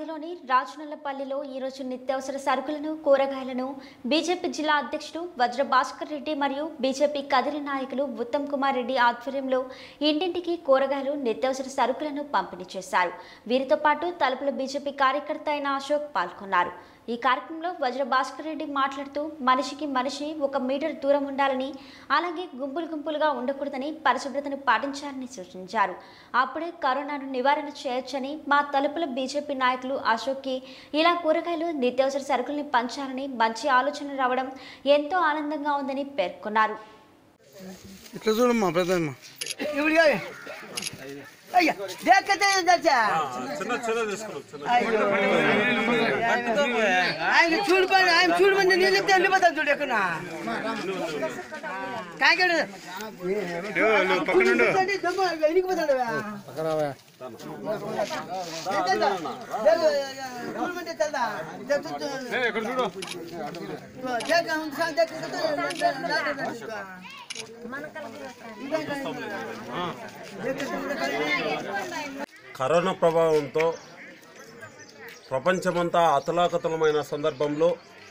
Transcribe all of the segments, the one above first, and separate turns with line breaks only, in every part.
పరిధిలోని రాజనల్లపల్లిలో ఈరోజు నిత్యావసర సరుకులను కూరగాయలను బీజేపీ జిల్లా అధ్యక్షుడు వజ్ర భాస్కర్ రెడ్డి మరియు బీజేపీ కదిరి నాయకులు ఉత్తమ్ కుమార్ రెడ్డి ఆధ్వర్యంలో ఇంటింటికి కూరగాయలు నిత్యావసర సరుకులను పంపిణీ చేశారు వీరితో పాటు తలుపుల బీజేపీ కార్యకర్త అయిన అశోక్ పాల్గొన్నారు ఈ కార్యక్రమంలో వజ్ర భాస్కర్ రెడ్డి మాట్లాడుతూ మనిషికి మనిషి ఒక మీటర్ దూరం ఉండాలని అలాగే గుంపులు గుంపులుగా ఉండకూడదని పరిశుభ్రతను పాటించాలని సూచించారు అప్పుడే కరోనాను నివారణ చేయొచ్చని మా తలుపుల బీజేపీ నాయకులు అశోక్కి ఇలా కూరగాయలు నిత్యావసర సరుకుల్ని పంచాలని మంచి ఆలోచన రావడం ఎంతో ఆనందంగా ఉందని పేర్కొన్నారు
ఇట్లా చూడమ్మా పెద్దమ్మ
ఇప్పుడు కాదు. అయ్యా దేక్కతే దర్శా ఆయన చూడు పని ఆయన చూడు మంది నీళ్ళు ఎత్తే వెళ్ళిపోతాను చూడు ఎక్కడ కాయకాడు ఎనికిపోతాడు
కరోనా ప్రభావంతో ప్రపంచమంతా అతలాకుతలమైన సందర్భంలో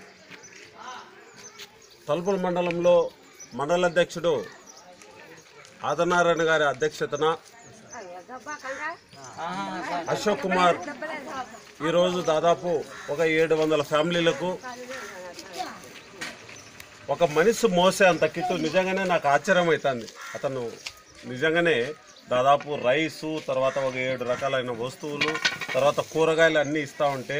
తలుపుల మండలంలో మండల అధ్యక్షుడు ఆదనారాయణ గారి అధ్యక్షతన అశోక్ కుమార్ ఈరోజు దాదాపు ఒక ఏడు వందల ఫ్యామిలీలకు ఒక మనిషి మోసే అంత కిట్టు నిజంగానే నాకు ఆశ్చర్యం అవుతుంది అతను నిజంగానే దాదాపు రైసు తర్వాత ఒక ఏడు రకాలైన వస్తువులు తర్వాత కూరగాయలు అన్నీ ఇస్తూ ఉంటే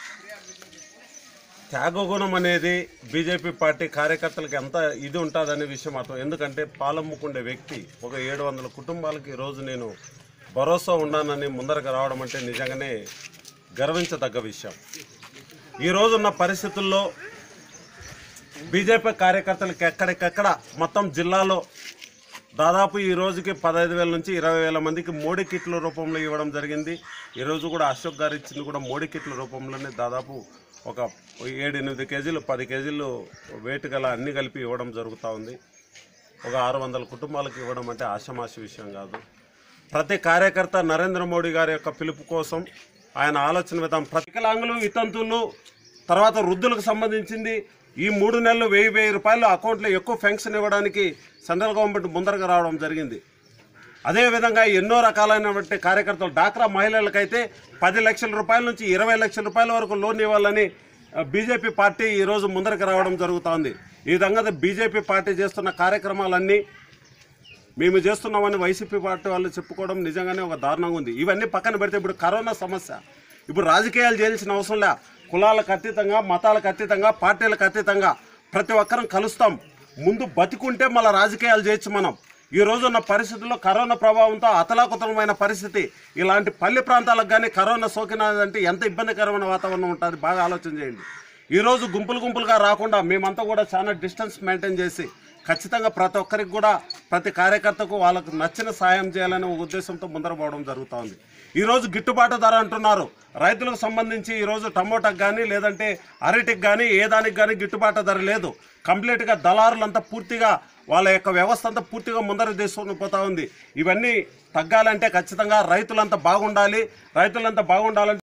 త్యాగగుణం అనేది బీజేపీ పార్టీ కార్యకర్తలకు ఎంత ఇది ఉంటుందనే విషయం అర్థం ఎందుకంటే పాలమ్ముకుండే వ్యక్తి ఒక ఏడు వందల కుటుంబాలకి ఈరోజు నేను భరోసా ఉన్నానని ముందరకు రావడం అంటే నిజంగానే గర్వించదగ్గ విషయం ఈ రోజున్న పరిస్థితుల్లో బీజేపీ కార్యకర్తలకు ఎక్కడికెక్కడ మొత్తం జిల్లాలో దాదాపు ఈ రోజుకి పదహైదు వేల నుంచి ఇరవై వేల మందికి మోడీ కిట్ల రూపంలో ఇవ్వడం జరిగింది ఈరోజు కూడా అశోక్ గారు ఇచ్చింది కూడా మోడీ కిట్ల రూపంలోనే దాదాపు ఒక ఏడు ఎనిమిది కేజీలు పది కేజీలు వెయిట్ గల అన్ని కలిపి ఇవ్వడం జరుగుతూ ఉంది ఒక ఆరు వందల కుటుంబాలకు ఇవ్వడం అంటే ఆషమాషి విషయం కాదు ప్రతి కార్యకర్త నరేంద్ర మోడీ గారి యొక్క పిలుపు కోసం ఆయన ఆలోచన విధానం ప్రతి వికలాంగులు వితంతువులు తర్వాత వృద్ధులకు సంబంధించింది ఈ మూడు నెలలు వెయ్యి వెయ్యి రూపాయలు అకౌంట్లో ఎక్కువ పెన్షన్ ఇవ్వడానికి సెంట్రల్ గవర్నమెంట్ ముందరకు రావడం జరిగింది అదేవిధంగా ఎన్నో రకాలైనటువంటి కార్యకర్తలు డాక్రా మహిళలకైతే పది లక్షల రూపాయల నుంచి ఇరవై లక్షల రూపాయల వరకు లోన్ ఇవ్వాలని ఆ, బీజేపీ పార్టీ ఈరోజు ముందరకు రావడం జరుగుతోంది ఈ విధంగా బీజేపీ పార్టీ చేస్తున్న కార్యక్రమాలన్నీ మేము చేస్తున్నామని వైసీపీ పార్టీ వాళ్ళు చెప్పుకోవడం నిజంగానే ఒక దారుణంగా ఉంది ఇవన్నీ పక్కన పెడితే ఇప్పుడు కరోనా సమస్య ఇప్పుడు రాజకీయాలు చేయాల్సిన అవసరం లే కులాలకు అతీతంగా మతాలకు అతీతంగా పార్టీలకు అతీతంగా ప్రతి ఒక్కరం కలుస్తాం ముందు బతికుంటే మళ్ళీ రాజకీయాలు చేయొచ్చు మనం ఈ రోజున్న పరిస్థితుల్లో కరోనా ప్రభావంతో అతలాకుతలమైన పరిస్థితి ఇలాంటి పల్లె ప్రాంతాలకు కానీ కరోనా సోకినదంటే ఎంత ఇబ్బందికరమైన వాతావరణం ఉంటుంది బాగా ఆలోచన చేయండి ఈరోజు గుంపులు గుంపులుగా రాకుండా మేమంతా కూడా చాలా డిస్టెన్స్ మెయింటైన్ చేసి ఖచ్చితంగా ప్రతి ఒక్కరికి కూడా ప్రతి కార్యకర్తకు వాళ్ళకు నచ్చిన సాయం చేయాలనే ఒక ఉద్దేశంతో ముందర పోవడం జరుగుతూ ఉంది ఈరోజు గిట్టుబాటు ధర అంటున్నారు రైతులకు సంబంధించి ఈరోజు టమోటాకు కానీ లేదంటే అరటికి కానీ ఏ దానికి కానీ గిట్టుబాటు ధర లేదు కంప్లీట్గా దళారులంతా పూర్తిగా వాళ్ళ యొక్క వ్యవస్థ అంతా పూర్తిగా ముందర తీసుకొని పోతా ఉంది ఇవన్నీ తగ్గాలంటే ఖచ్చితంగా రైతులంతా బాగుండాలి రైతులంతా బాగుండాలంటే